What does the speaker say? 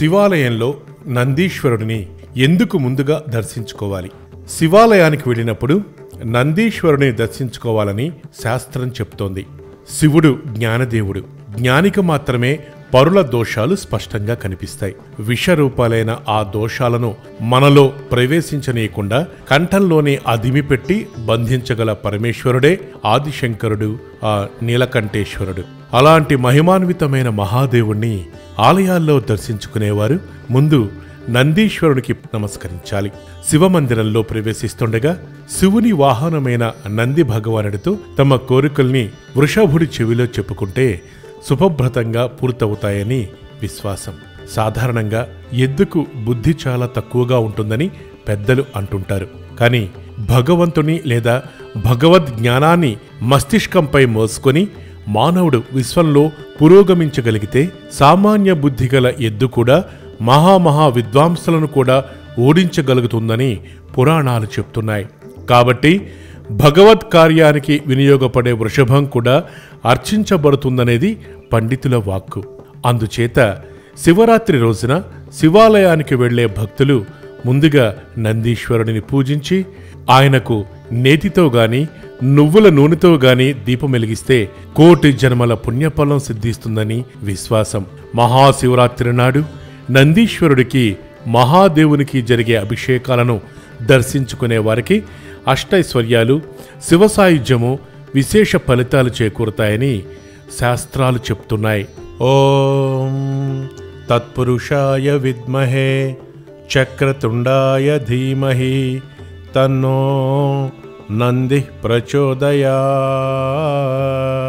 శివాలయంలో నందీశ్వరుడిని ఎందుకు ముందుగా దర్శించుకోవాలి శివాలయానికి వెళ్ళినప్పుడు నందీశ్వరుని దర్శించుకోవాలని శాస్త్రం చెప్తోంది శివుడు జ్ఞానదేవుడు జ్ఞానికి మాత్రమే పరుల దోషాలు స్పష్టంగా కనిపిస్తాయి విషరూపాలైన ఆ దోషాలను మనలో ప్రవేశించనీయకుండా కంఠంలోనే అదిమి పెట్టి బంధించగల పరమేశ్వరుడే ఆదిశంకరుడు ఆ నీలకంఠేశ్వరుడు అలాంటి మహిమాన్వితమైన మహాదేవుణ్ణి ఆలయాల్లో దర్శించుకునేవారు ముందు నందీశ్వరునికి నమస్కరించాలి శివమందిరంలో ప్రవేశిస్తుండగా శివుని వాహనమైన నంది భగవానుడితో తమ కోరికల్ని వృషభుడి చెవిలో చెప్పుకుంటే శుభభ్రతంగా పూర్తవుతాయని విశ్వాసం సాధారణంగా ఎద్దుకు బుద్ధి చాలా తక్కువగా ఉంటుందని పెద్దలు అంటుంటారు కానీ భగవంతుని లేదా భగవద్ జ్ఞానాన్ని మస్తిష్కంపై మోసుకొని మానవుడు విశ్వంలో పురోగమించగలిగితే సామాన్య బుద్ధి గల ఎద్దు కూడా మహామహా విద్వాంసులను కూడా ఓడించగలుగుతుందని పురాణాలు చెప్తున్నాయి కాబట్టి భగవత్ కార్యానికి వినియోగపడే వృషభం కూడా అర్చించబడుతుందనేది పండితుల వాక్కు అందుచేత శివరాత్రి రోజున శివాలయానికి వెళ్లే భక్తులు ముందుగా నందీశ్వరుడిని పూజించి ఆయనకు నేతితో గాని నువ్వుల నూనెతో గాని దీపం వెలిగిస్తే కోటి జన్మల పుణ్యఫలం సిద్ధిస్తుందని విశ్వాసం మహాశివరాత్రి నాడు నందీశ్వరుడికి మహాదేవునికి జరిగే అభిషేకాలను దర్శించుకునే వారికి అష్టైశ్వర్యాలు శివసాయుధ్యము విశేష ఫలితాలు చేకూరుతాయని శాస్త్రాలు చెప్తున్నాయి ఓం తత్పురుషాయ విద్మహే చక్రతుండాయ ధీమహి తన్నో నంది ప్రచోదయా